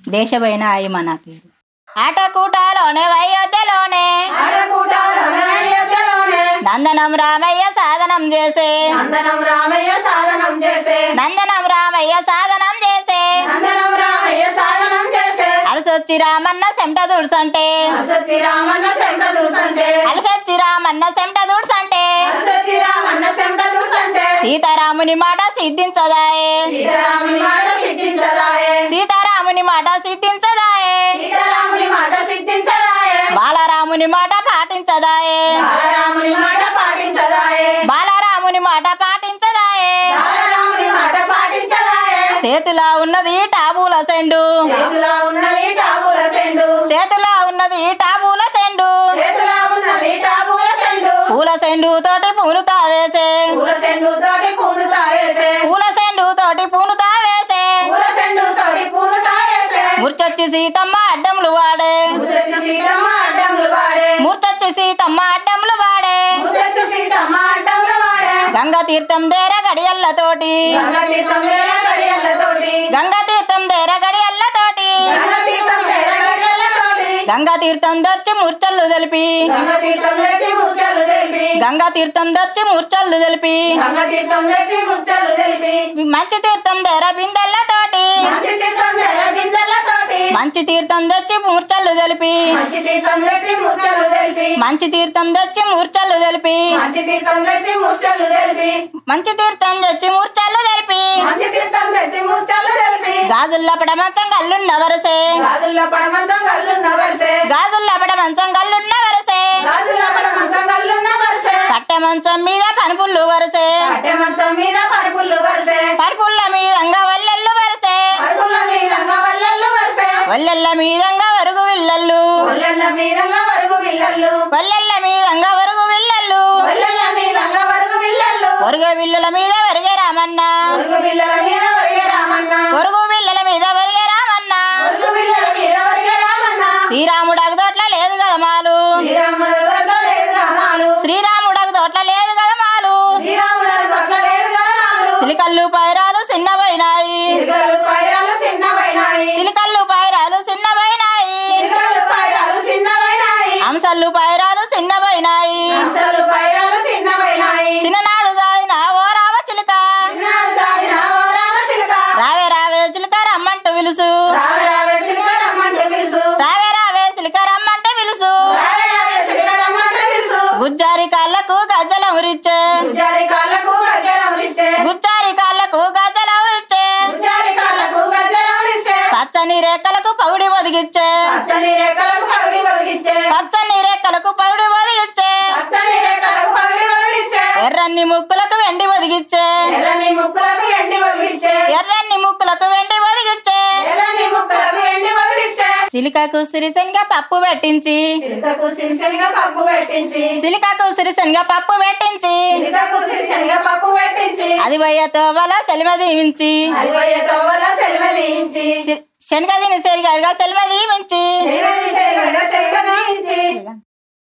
దేశమైన ఆయమ నా పేరు ఆటకూటలోనే వయోధ్యలోనే ఆడకూటాలోనే అయోధ్యలోనే నందనం రామయ్య సాధనం చేసే నందనం రామయ్య సాధనం చేసే నందనం రామయ్య సాధనం చేసే నందనం రామయ్య సాధనం చేసే అలసొచ్చి రామన్న సెంట దుడ్సంటే అలసొచ్చి రామన్న సెంట దూసంటే అలసొచ్చి రామన్న సెంట దుడ్సంటే అలసొచ్చి రామన్న సెంట దూసంటే సీతారాముని మాట సిద్ధించదాయే సీతారాముని మాట సిద్ధించరాయే సీతారాముని మాట సిద్ధించదాయే సీతారాముని మాట సిద్ధించరాయే బాలరాముని మాట పాటించదాయే బాలరాముని మాట పాటించదాయే బాలరాముని మాట పాటించదాయే బాలరాముని మాట పాటించదాయే చేతులా ఉన్నది టాబూల సెండు చేతులా ఉన్నది టాబుల సెండు చేతులా ఉన్నది టాబూల సెండు చేతులా ఉన్నది టాబుల సెండు పూల సెండు తోటి పూలు తావేసే పూల సెండు తోటి పూలు తావేసే పూల సెండు తోటి పూలు తావేసే పూల సెండు తోటి పూలు తావేసే ముర్చొచ్చి సీతమ్మ అడ్డములు వాడే ముసచ్చి సీతమ్మ అడ్డములు వాడే ముర్చొచ్చి సీతమ్మ అడ్డములు వాడే ముసచ్చి సీతమ్మ అడ్డములు వాడే గంగా తీర్థం దేర గడియల్లతోటి గంగ తీర్థం లేర గడియల్లతోటి గంగా తీర్థం దేర గడియల్లతోటి గంగ తీర్థం లేర గడియల్లతోటి గంగా తీర్థం దచ్చి మూర్చల్లు తెలిపి గంగ తీర్థం తెచ్చి ముచ్చలు తెలిపి గంగా తీర్థం దచ్చి మూర్చల్లు తెలిపి గంగ తీర్థం తెచ్చి ముచ్చలు తెలిపి మంచి తీర్థం దేర బిందెల్లతోటి మంచి తీర్థం తెర బిందెలతోటి మంచి తీర్థం తెచ్చి మూర్చల్లు తెలిపి మంచి తీర్థం తెచ్చి ముచ్చలు తెలిపి మంచి తీర్థం తెచ్చి మూర్చల్లు తెలిపి మంచి తీర్థం తెచ్చి ముచ్చలు తెలిపి మంచి తీర్థం తెచ్చి మూర్చల్లు తెలిపి మంచి తీర్థం తెచ్చి ముచ్చలు తెలిపి గాజుల్లపడ మంచం కల్లున్న వరసే గాజుల్లో పడ మంచం కల్లున్న వరసే గాజుల్లపడ మంచం కల్లున్న వరసే గాజుల్లో పడ మంచం కల్లున్న వరసే కట్టె మంచం మీద పనుపుల్లు వరసే కట్టె మంచం మీద పరుపుళ్ళు వరసే పరుపుల్ల మీదంగా వల్లెల్లు వరసే పరుపుల మీదంగా వల్లెళ్ళు వరసే వల్లెల్ల మీదంగా వరుగు విల్లల్లు వల్లెళ్ళ మీదంగా వరుగు విల్లళ్ళు వల్లెల్ల మీదంగా వరుగు విల్లల్లు వల్లెళ్ళ మీదంగా వరుగు విల్లళ్ళు వరుగ విల్లుల మీద వరిగే రామన్న వరుగు పిల్లల మీద వరిగే రామన్న వరుగు విల్లుల మీద వరిగే రామన్న వరుగు పిల్లల మీద వరిగే రామన్న శ్రీరాముడకు తోట్ల లేదు కదా మాలు శ్రీరాముడు గొడ్ల లేదు గమాలు శ్రీరాముడకు తోట్ల లేదు కదా మాలు శ్రీరాముడు గొడ్ల లేదు గమాలు సిలికల్లు పైరాలు చిన్నవైనాయి సిగలు పైరాలు చిన్నవైనాయి సిలికల్లు పైరాలు చిన్నవైనాయి సిగలు పైరాలు చిన్నవైనాయి అంశల్లు పైరాలు చిన్నవైనాయి అంశాలు పైరాలు చిన్నవైనాయి చిన్ననాడు దాదిన ఓ రావ చిలుక చిన్నాడు దాగిన ఓ రామ సిలుక రావే రావే చిలుక రమ్మంటూ పిలుసు రావే రావే సిలుక రమ్మంటే పిలుసు రావే రావే చిలుక రమ్మంటే పిలుసు రావే రావే సిలుక రమ్మంటే పిలుసు గుజ్జారి కాళ్ళకు గజ్జలమురిచ్చే గుజ్జారి కాళ్ళకు గజ్జలమురిచ్చే గుజ్జారి కాళ్ళకు గజ్జలమురిచ్చే గుజ్జారి కాళ్ళకు గజ్జలమురిచ్చే పచ్చని రేఖలకు పగుడి ఒదిగిచ్చే పచ్చని రేఖలకు పగిడి ఒదిగిచ్చే పచ్చని రేఖలకు పగుడి ఒదిగిచ్చే పచ్చని రేఖలకు పగిడి ఒదిగిచ్చే ఎర్రన్ని ముక్కులకు వెండి ఒదిగిచ్చే ఎర్రని ముక్కులకు ఎండి ఒదిగిచ్చే ఎర్రన్ని ముక్కులకు వెండి ఒదిగిచ్చే ఎర్రని ముక్కులకు ఎండి ఒదిగిచ్చే సిలికకు సిరిసెనిగా పప్పు పెట్టించి సిలికకు సిరిసెనిగా పప్పు పెట్టించి సిలికకు సిరిసెనిగా పప్పు పెట్టించి సిలికకు సిరిసెనిగా పప్పు పెట్టించి అది పోయేతో వల సెలిమ దీవించి అది పోయే తవ్వల సెలవ తీయించి శనగ తిని సెరిగా సెలిమ దీవించి శైవ శైవ శైవ తీయించి